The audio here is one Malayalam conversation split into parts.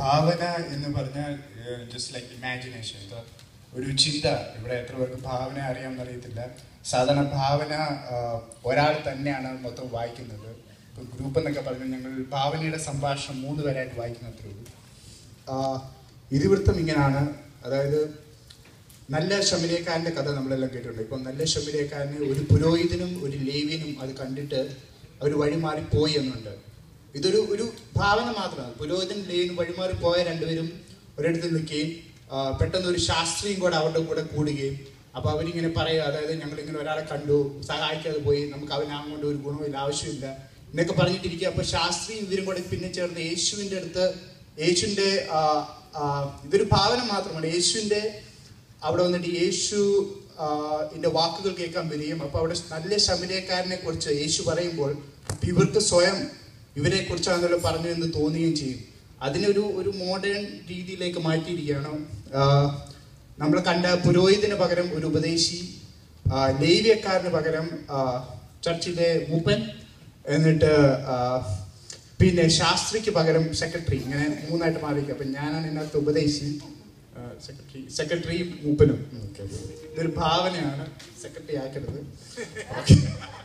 ഭാവന എന്ന് പറഞ്ഞാൽ ജസ്റ്റ് ലൈക്ക് ഇമാജിനേഷൻ ഒരു ചിന്ത ഇവിടെ എത്ര പേർക്ക് ഭാവന അറിയാമെന്ന് അറിയത്തില്ല സാധാരണ ഭാവന ആ, ഒരാൾ തന്നെയാണ് മൊത്തം വായിക്കുന്നത് ഇപ്പം ഗ്രൂപ്പ് എന്നൊക്കെ പറഞ്ഞാൽ ഞങ്ങൾ ഭാവനയുടെ സംഭാഷണം മൂന്ന് പേരായിട്ട് വായിക്കുന്നത്രേ ഉള്ളൂ ആ, ഇതിവൃത്തം ഇങ്ങനെയാണ് അതായത് നല്ല ശമരിയക്കാരൻ്റെ കഥ നമ്മളെല്ലാം കേട്ടിട്ടുണ്ട് ഇപ്പം നല്ല ശമരിയക്കാരന് ഒരു പുരോഹിതനും ഒരു ലേവ്യനും അത് കണ്ടിട്ട് അവർ വഴിമാറി പോയി എന്നുണ്ട് ഇതൊരു ഒരു ഭാവന മാത്രമാണ് പുരോഹിതൻ ലേവ്യനും വഴിമാറി പോയ രണ്ടുപേരും ഒരിടത്ത് നിൽക്കുകയും ആ, പെട്ടെന്ന് ഒരു ശാസ്ത്രിയും കൂടെ അവരുടെ കൂടെ കൂടുകയും അപ്പൊ അവരിങ്ങനെ പറയുക അതായത് ഞങ്ങൾ ഇങ്ങനെ ഒരാളെ കണ്ടു സഹായിക്കാതെ പോയി നമുക്ക് അവനാകും കൊണ്ട് ഒരു ഗുണമില്ല ആവശ്യമില്ല എന്നൊക്കെ പറഞ്ഞിട്ടിരിക്കുക അപ്പൊ ശാസ്ത്രിയും ഇവരും കൂടെ പിന്നെ ചേർന്ന് യേശുവിന്റെ അടുത്ത് യേശുവിന്റെ ആ, ആ, ഇതൊരു ഭാവന മാത്രമാണ് യേശുവിന്റെ അവിടെ വന്നിട്ട് യേശു ആ, ഇതിന്റെ വാക്കുകൾ കേൾക്കാൻ വരികയും അപ്പൊ അവിടെ നല്ല ശമരിയക്കാരനെ കുറിച്ച് യേശു പറയുമ്പോൾ ഇവർക്ക് സ്വയം ഇവരെ കുറിച്ചാണല്ലോ പറഞ്ഞു എന്ന് തോന്നുകയും ചെയ്യും അതിനൊരു ഒരു മോഡേൺ രീതിയിലേക്ക് മാറ്റിയിരിക്കുകയാണ് നമ്മൾ കണ്ട പുരോഹിതന് പകരം ഒരു ഉപദേശി ആ, ലേവ്യക്കാരന് പകരം ആ, ചർച്ചിലെ മൂപ്പൻ എന്നിട്ട് ആ, പിന്നെ ശാസ്ത്രിക്ക് പകരം സെക്രട്ടറി ഇങ്ങനെ മൂന്നായിട്ട് മാറിയിരിക്കും അപ്പം ഞാനാണ് ഇതിനകത്ത് ഉപദേശി സെക്രട്ടറി സെക്രട്ടറി മൂപ്പനും Okay. ഇതൊരു ഭാവനയാണ് സെക്രട്ടറി ആക്കരുത് Okay.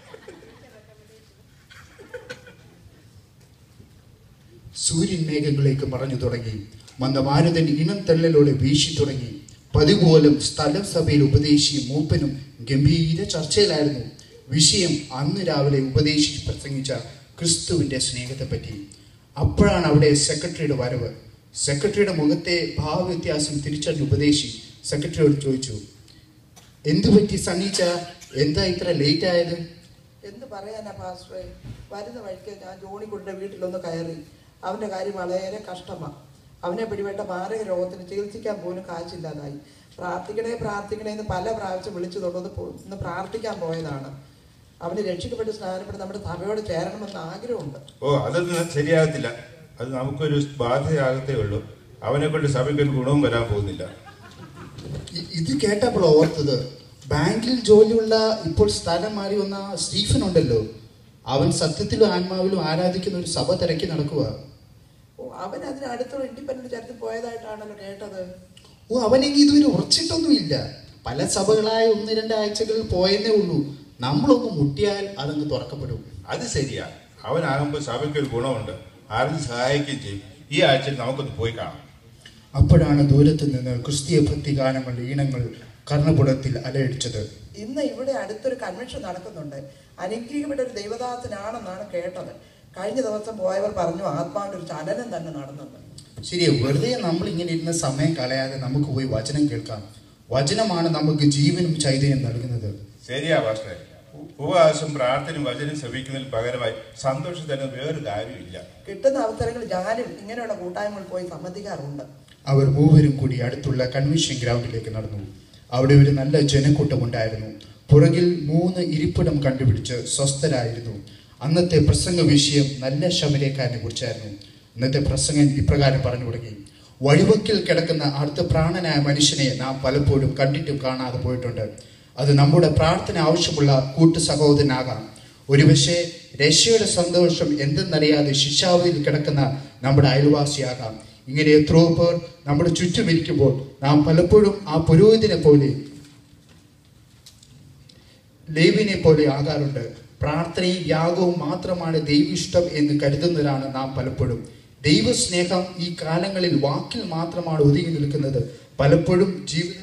സൂര്യൻ മേഘങ്ങളിലേക്ക് മറഞ്ഞു തുടങ്ങി മന്ദമാരുതൻ ഇനം തള്ളലോടെ വീശി തുടങ്ങി പതിപോലും സ്ഥലം സഭയിൽ ഉപദേശിയും മൂപ്പനും ഗംഭീര ചർച്ചയിലായിരുന്നു വിഷയം അന്ന് രാവിലെ ഉപദേശിച്ച് പ്രസംഗിച്ച ക്രിസ്തുവിന്റെ സ്നേഹത്തെപ്പറ്റി അപ്പോഴാണ് അവിടെ സെക്രട്ടറിയുടെ വരവ് സെക്രട്ടറിയുടെ മുഖത്തെ ഭാവവ്യത്യാസം തിരിച്ചറിഞ്ഞ ഉപദേശി സെക്രട്ടറിയോട് ചോദിച്ചു എന്തു പറ്റി സണ്ണീച്ച എന്താ ഇത്ര ലേറ്റ് ആയത് എന്ത് പറയാനാ പാസ്റ്ററെ വരുന്ന വഴിക്ക് ഞാൻ ജോണിക്കുട്ടിയുടെ വീട്ടിലൊന്ന് കയറി അവൻ്റെ കാര്യം വളരെ കഷ്ടമാണ് അവനെ പിടിപെട്ട മാരക രോഗത്തിന് ചികിത്സിക്കാൻ പോലും കാശില്ലാതായി പ്രാർത്ഥിക്കണേ പ്രാർത്ഥിക്കണേ എന്ന് പല പ്രാവശ്യം വിളിച്ചു തൊട്ടത് ഇന്ന് പ്രാർത്ഥിക്കാൻ പോയതാണ് അവന് രക്ഷിക്കപ്പെട്ട് സ്നാനപ്പെട്ട് നമ്മുടെ സഭയോട് ചേരണമെന്ന് ആഗ്രഹമുണ്ട് ഓ അതൊന്നും ശരിയാകത്തില്ല അത് നമുക്കൊരു ബാധ്യതയാകത്തേ ഉള്ളൂ അവനെ കൊണ്ട് സഭയ്ക്ക് ഒരു ഗുണവും വരാൻ പോകുന്നില്ല ഇ- ഇത് കേട്ടപ്പോൾ ഓർത്തത് ബാങ്കിൽ ജോലിയുള്ള ഇപ്പോൾ സ്ഥലം മാറി വന്ന സ്റ്റീഫൻ ഉണ്ടല്ലോ അവൻ സത്യത്തിലും ആത്മാവിലും ആരാധിക്കുന്ന ഒരു സഭ തിരക്കി നടക്കുക ഓ അവൻ അതിന് അടുത്തുള്ള ഇൻഡിപെൻഡന്റ് ചർച്ചിൽ പോയതായിട്ടാണല്ലോ കേട്ടത് ഓ അവനെങ്കിൽ ഇതുവരെ ഉറച്ചിട്ടൊന്നുമില്ല പല സഭകളായ ഒന്ന് രണ്ട് ആഴ്ചകളിൽ പോയെന്നേ ഉള്ളൂ നമ്മളൊന്ന് മുട്ടിയാൽ അതങ്ങ് തുറക്കപ്പെടും അത് ശരിയാ അവനാകുമ്പോൾ സഭയ്ക്ക് ഒരു ഗുണമുണ്ട് ആരും സഹായിക്കുകയും ചെയ്യും ഈ ആഴ്ചയിൽ നമുക്കൊന്ന് പോയി കാണാം അപ്പോഴാണ് ദൂരത്ത് നിന്ന് ക്രിസ്തീയ ഭക്തി ഗാനങ്ങളുടെ ഈണങ്ങൾ കർണപുടത്തിൽ അലയടിച്ചത് ഇന്ന് ഇവിടെ അടുത്തൊരു കൺവെൻഷൻ നടക്കുന്നുണ്ട് അനുഗ്രഹിക്കപ്പെട്ട ഒരു ദൈവദാസനാണെന്നാണ് കേട്ടത് കഴിഞ്ഞ ദിവസം പോയവർ പറഞ്ഞു ആത്മാവിന്റെ ഒരു ചലനം തന്നെ നടന്നെന്ന് ശരിയാ വെറുതെ നമ്മൾ ഇങ്ങനെ ഇരുന്ന സമയം കളയാതെ നമുക്ക് പോയി വചനം കേൾക്കാം വചനമാണ് നമുക്ക് ജീവനും ചൈതന്യം നൽകുന്നത് ശരിയാ പക്ഷേ ഉപവാസം പ്രാർത്ഥനയും വചനം ശ്രമിക്കുന്നതിന് പകരമായി സന്തോഷം തരുന്ന വേറൊരു കാര്യമില്ല കിട്ടുന്ന അവസരങ്ങളിൽ ഞാനും ഇങ്ങനെയുള്ള കൂട്ടായ്മകൾ പോയി സംബന്ധിക്കാറുണ്ട് അവർ മൂവരും കൂടി അടുത്തുള്ള കൺവെൻഷൻ ഗ്രൗണ്ടിലേക്ക് നടന്നു അവിടെ ഒരു നല്ല ജനക്കൂട്ടം ഉണ്ടായിരുന്നു പുറകിൽ മൂന്ന് ഇരിപ്പിടം കണ്ടുപിടിച്ച് സ്വസ്ഥരായിരുന്നു അന്നത്തെ പ്രസംഗ വിഷയം നല്ല ശബരിക്കാരനെ കുറിച്ചായിരുന്നു ഇന്നത്തെ പ്രസംഗൻ ഇപ്രകാരം പറഞ്ഞു തുടങ്ങി വഴിവക്കിൽ കിടക്കുന്ന അർത്ഥപ്രാണനായ മനുഷ്യനെ നാം പലപ്പോഴും കണ്ടിട്ടും കാണാതെ പോയിട്ടുണ്ട് അത് നമ്മുടെ പ്രാർത്ഥന ആവശ്യമുള്ള കൂട്ടു സഹോദരനാകാം ഒരുപക്ഷെ രക്ഷയുടെ സന്തോഷം എന്തെന്നറിയാതെ ശിക്ഷാവധിയിൽ കിടക്കുന്ന നമ്മുടെ അയൽവാസിയാകാം ഇങ്ങനെ എത്രയോ പേർ നമ്മുടെ ചുറ്റുമിരിക്കുമ്പോൾ നാം പലപ്പോഴും ആ പുരോഹിതനെ പോലെ ലേവിനെ പോലെ ആകാറുണ്ട് പ്രാർത്ഥനയും യാഗവും മാത്രമാണ് ദൈവിഷ്ടം എന്ന് കരുതുന്നവരാണ് നാം പലപ്പോഴും ദൈവസ്നേഹം ഈ കാലങ്ങളിൽ വാക്കിൽ മാത്രമാണ് ഒതുങ്ങി നിൽക്കുന്നത് പലപ്പോഴും ജീവിതത്തിൽ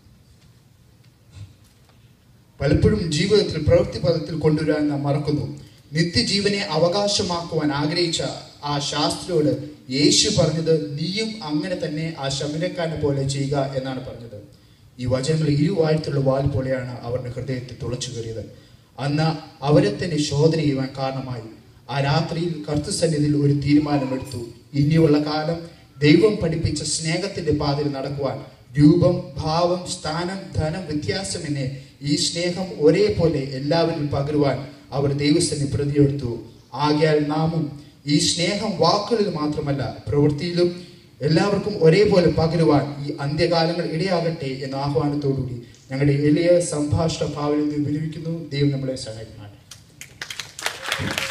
പലപ്പോഴും ജീവിതത്തിൽ പ്രവൃത്തി പദത്തിൽ കൊണ്ടുവരാൻ നാം മറക്കുന്നു നിത്യജീവനെ അവകാശമാക്കുവാൻ ആഗ്രഹിച്ച ആ ശാസ്ത്രിയോട് യേശു പറഞ്ഞത് നീയും അങ്ങനെ തന്നെ ആ ശമനക്കാരനെ പോലെ ചെയ്യുക എന്നാണ് പറഞ്ഞത് ഈ വചനങ്ങൾ ഇരുവാഴ്ത്തുള്ള വാൽ പോലെയാണ് അവരുടെ ഹൃദയത്തിൽ തുളച്ചു കയറിയത് അന്ന് അവരെ തന്നെ ശോധന ചെയ്യുവാൻ കാരണമായി ആ രാത്രിയിൽ കർത്തസന്നിധിയിൽ ഒരു തീരുമാനമെടുത്തു ഇനിയുള്ള കാലം ദൈവം പഠിപ്പിച്ച സ്നേഹത്തിന്റെ പാതയിൽ നടക്കുവാൻ രൂപം ഭാവം സ്ഥാനം ധനം വ്യത്യാസമെന്നെ ഈ സ്നേഹം ഒരേപോലെ എല്ലാവരിലും പകരുവാൻ അവർ ദൈവസ്ഥനെ പ്രതിയെടുത്തു ആകയാൽ നാമും ഈ സ്നേഹം വാക്കുകളിൽ മാത്രമല്ല പ്രവൃത്തിയിലും എല്ലാവർക്കും ഒരേപോലെ പകരുവാൻ ഈ അന്ത്യകാലങ്ങൾ ഇടയാകട്ടെ എന്ന ആഹ്വാനത്തോടുകൂടി ഞങ്ങളുടെ എളിയ സംഭാഷണ ഭാവനയിൽ നിന്ന് വിരമിക്കുന്നു ദൈവം നമ്മളെ സഹായിക്കട്ടെ